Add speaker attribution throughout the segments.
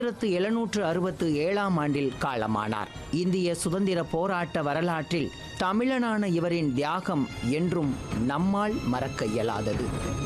Speaker 1: ஆயிரத்து எழுநூற்று அறுபத்து ஏழாம் ஆண்டில் காலமானார் இந்திய சுதந்திர போராட்ட வரலாற்றில் தமிழனான இவரின் தியாகம் என்றும் நம்மால் மறக்க இயலாதது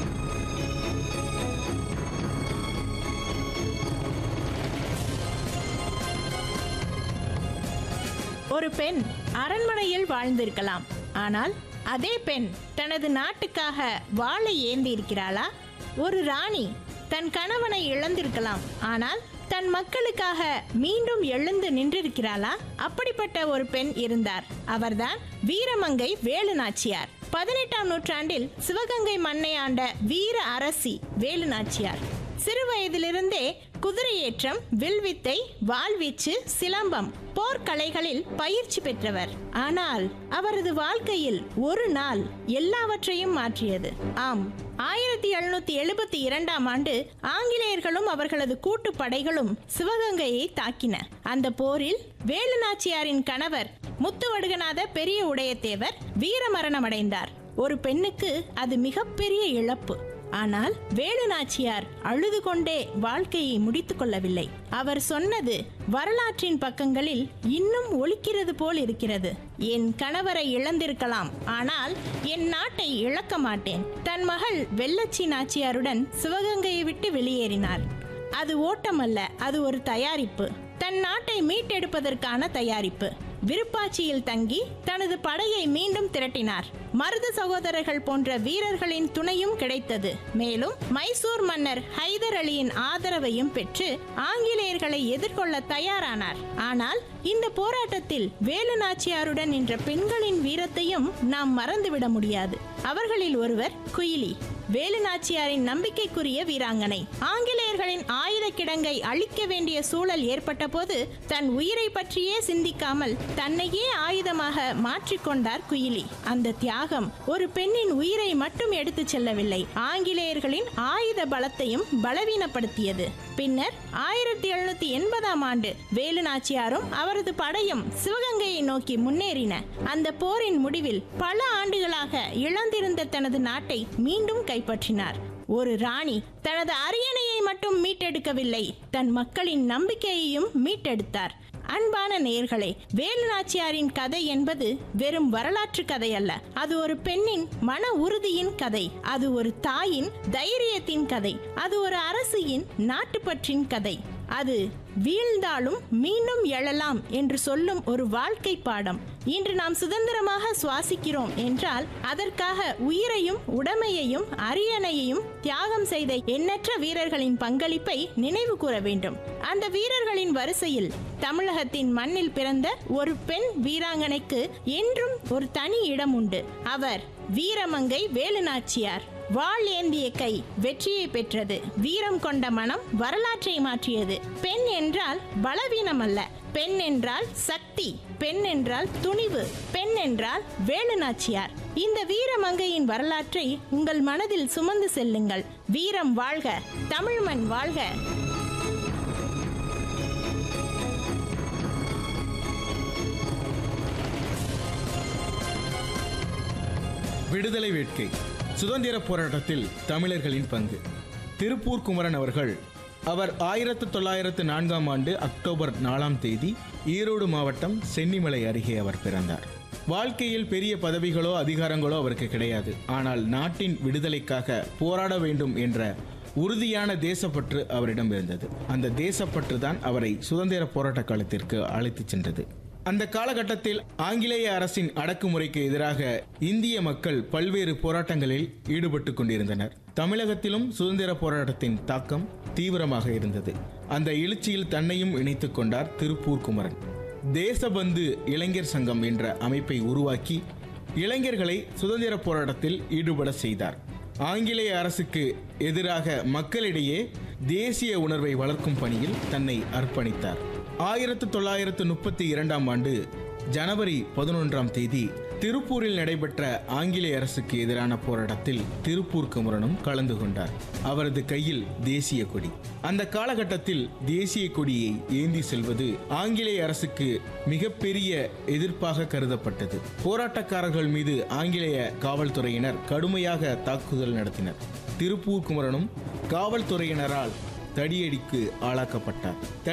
Speaker 2: ஒரு பெண் அரண்மனையில் வாழ்ந்திருக்கலாம் ஆனால் அதே பெண் தனது நாட்டுக்காக வாளை ஏந்தி இருக்கிறாளா ஒரு ராணி தன் கணவனை இழந்திருக்கலாம் ஆனால் தன் மக்களுக்காக மீண்டும் எழுந்து நின்றிருக்கிறாளா அப்படிப்பட்ட ஒரு பெண் இருந்தார் அவர்தான் வீரமங்கை வேலு நாச்சியார் பதினெட்டாம் நூற்றாண்டில் சிவகங்கை மண்ணை ஆண்ட வீர அரசி வேலு நாச்சியார் சிறு வயதிலிருந்தே குதிரையேற்றம் வில்வித்தை வாள்வீச்சு சிலம்பம் போர்க்கலைகளில் பயிற்சி பெற்றவர் ஆனால் அவரது வாழ்க்கையில் ஒரு நாள் எல்லாவற்றையும் மாற்றியது ஆம் ஆயிரத்தி எழுநூத்தி எழுபத்தி இரண்டாம் ஆண்டு ஆங்கிலேயர்களும் அவர்களது கூட்டு படைகளும் சிவகங்கையை தாக்கின அந்த போரில் வேலு நாச்சியாரின் கணவர் முத்துவடுகநாத பெரிய உடையத்தேவர் வீரமரணமடைந்தார் ஒரு பெண்ணுக்கு அது மிகப்பெரிய இழப்பு ஆனால் வேலு நாச்சியார் அழுது கொண்டே வாழ்க்கையை முடித்துக் கொள்ளவில்லை அவர் சொன்னது வரலாற்றின் பக்கங்களில் இன்னும் ஒலிக்கிறது போல் இருக்கிறது என் கணவரை இழந்திருக்கலாம் ஆனால் என் நாட்டை இழக்க மாட்டேன் தன் மகள் வெள்ளச்சி நாச்சியாருடன் சிவகங்கையை விட்டு வெளியேறினார் அது ஓட்டம் அல்ல அது ஒரு தயாரிப்பு தன் நாட்டை மீட்டெடுப்பதற்கான தயாரிப்பு விருப்பாட்சியில் தங்கி தனது படையை மீண்டும் திரட்டினார் மருது சகோதரர்கள் போன்ற வீரர்களின் துணையும் கிடைத்தது மேலும் மைசூர் மன்னர் ஹைதர் அலியின் ஆதரவையும் பெற்று ஆங்கிலேயர்களை எதிர்கொள்ள தயாரானார் ஆனால் இந்த போராட்டத்தில் வேலு நாச்சியாருடன் நின்ற பெண்களின் வீரத்தையும் நாம் மறந்துவிட முடியாது அவர்களில் ஒருவர் குயிலி வேலு நாச்சியாரின் நம்பிக்கைக்குரிய வீராங்கனை ஆங்கிலேயர்களின் ஆயுத கிடங்கை அழிக்க வேண்டிய சூழல் ஏற்பட்ட போது தன் உயிரை பற்றியே சிந்திக்காமல் தன்னையே ஆயுதமாக மாற்றிக்கொண்டார் குயிலி அந்த தியாகம் ஒரு பெண்ணின் உயிரை மட்டும் எடுத்துச் செல்லவில்லை ஆங்கிலேயர்களின் ஆயுத பலத்தையும் பலவீனப்படுத்தியது பின்னர் ஆயிரத்தி எழுநூத்தி எண்பதாம் ஆண்டு வேலு நாச்சியாரும் அவரது படையும் சிவகங்கையை நோக்கி முன்னேறின அந்த போரின் முடிவில் பல ஆண்டுகளாக இழந்திருந்த தனது நாட்டை மீண்டும் கைப்பற்றினார் ஒரு ராணி தனது அரியணையை மட்டும் மீட்டெடுக்கவில்லை தன் மக்களின் நம்பிக்கையையும் மீட்டெடுத்தார் அன்பான நேயர்களே வேலு நாச்சியாரின் கதை என்பது வெறும் வரலாற்று கதை அல்ல அது ஒரு பெண்ணின் மன உறுதியின் கதை அது ஒரு தாயின் தைரியத்தின் கதை அது ஒரு அரசியின் நாட்டுப்பற்றின் கதை அது வீழ்ந்தாலும் மீண்டும் எழலாம் என்று சொல்லும் ஒரு வாழ்க்கை பாடம் இன்று நாம் சுதந்திரமாக சுவாசிக்கிறோம் என்றால் அதற்காக உயிரையும் உடமையையும் அரியணையையும் தியாகம் செய்த எண்ணற்ற வீரர்களின் பங்களிப்பை நினைவு கூற வேண்டும் அந்த வீரர்களின் வரிசையில் தமிழகத்தின் மண்ணில் பிறந்த ஒரு பெண் வீராங்கனைக்கு என்றும் ஒரு தனி இடம் உண்டு அவர் வீரமங்கை வேலுநாச்சியார் வாள் ஏந்திய கை வெற்றியை பெற்றது வீரம் கொண்ட மனம் வரலாற்றை மாற்றியது பெண் என்றால் பலவீனம் அல்ல பெண் என்றால் சக்தி பெண் என்றால் துணிவு பெண் என்றால் வேலுநாச்சியார் இந்த வீரமங்கையின் வரலாற்றை உங்கள் மனதில் சுமந்து செல்லுங்கள் வீரம் வாழ்க தமிழ்மண் வாழ்க
Speaker 3: விடுதலை வேட்கை சுதந்திர போராட்டத்தில் தமிழர்களின் பங்கு திருப்பூர் குமரன் அவர்கள் அவர் ஆயிரத்து தொள்ளாயிரத்து நான்காம் ஆண்டு அக்டோபர் நாலாம் தேதி ஈரோடு மாவட்டம் சென்னிமலை அருகே அவர் பிறந்தார் வாழ்க்கையில் பெரிய பதவிகளோ அதிகாரங்களோ அவருக்கு கிடையாது ஆனால் நாட்டின் விடுதலைக்காக போராட வேண்டும் என்ற உறுதியான தேசப்பற்று அவரிடம் இருந்தது அந்த தேசப்பற்று தான் அவரை சுதந்திர போராட்ட காலத்திற்கு அழைத்துச் சென்றது அந்த காலகட்டத்தில் ஆங்கிலேய அரசின் அடக்குமுறைக்கு எதிராக இந்திய மக்கள் பல்வேறு போராட்டங்களில் ஈடுபட்டு கொண்டிருந்தனர் தமிழகத்திலும் சுதந்திர போராட்டத்தின் தாக்கம் தீவிரமாக இருந்தது அந்த எழுச்சியில் தன்னையும் இணைத்துக் கொண்டார் திருப்பூர் குமரன் தேசபந்து இளைஞர் சங்கம் என்ற அமைப்பை உருவாக்கி இளைஞர்களை சுதந்திர போராட்டத்தில் ஈடுபட செய்தார் ஆங்கிலேய அரசுக்கு எதிராக மக்களிடையே தேசிய உணர்வை வளர்க்கும் பணியில் தன்னை அர்ப்பணித்தார் ஆயிரத்து தொள்ளாயிரத்து முப்பத்தி இரண்டாம் ஆண்டு ஜனவரி பதினொன்றாம் தேதி திருப்பூரில் நடைபெற்ற ஆங்கிலேய அரசுக்கு எதிரான போராட்டத்தில் திருப்பூர் குமரனும் கலந்து கொண்டார் அவரது கையில் தேசிய கொடி அந்த காலகட்டத்தில் தேசிய கொடியை ஏந்தி செல்வது ஆங்கிலேய அரசுக்கு மிகப்பெரிய எதிர்ப்பாக கருதப்பட்டது போராட்டக்காரர்கள் மீது ஆங்கிலேய காவல்துறையினர் கடுமையாக தாக்குதல் நடத்தினர் திருப்பூர் குமரனும் காவல்துறையினரால் தடியடிக்கு ஆளாக்கப்பட்டார்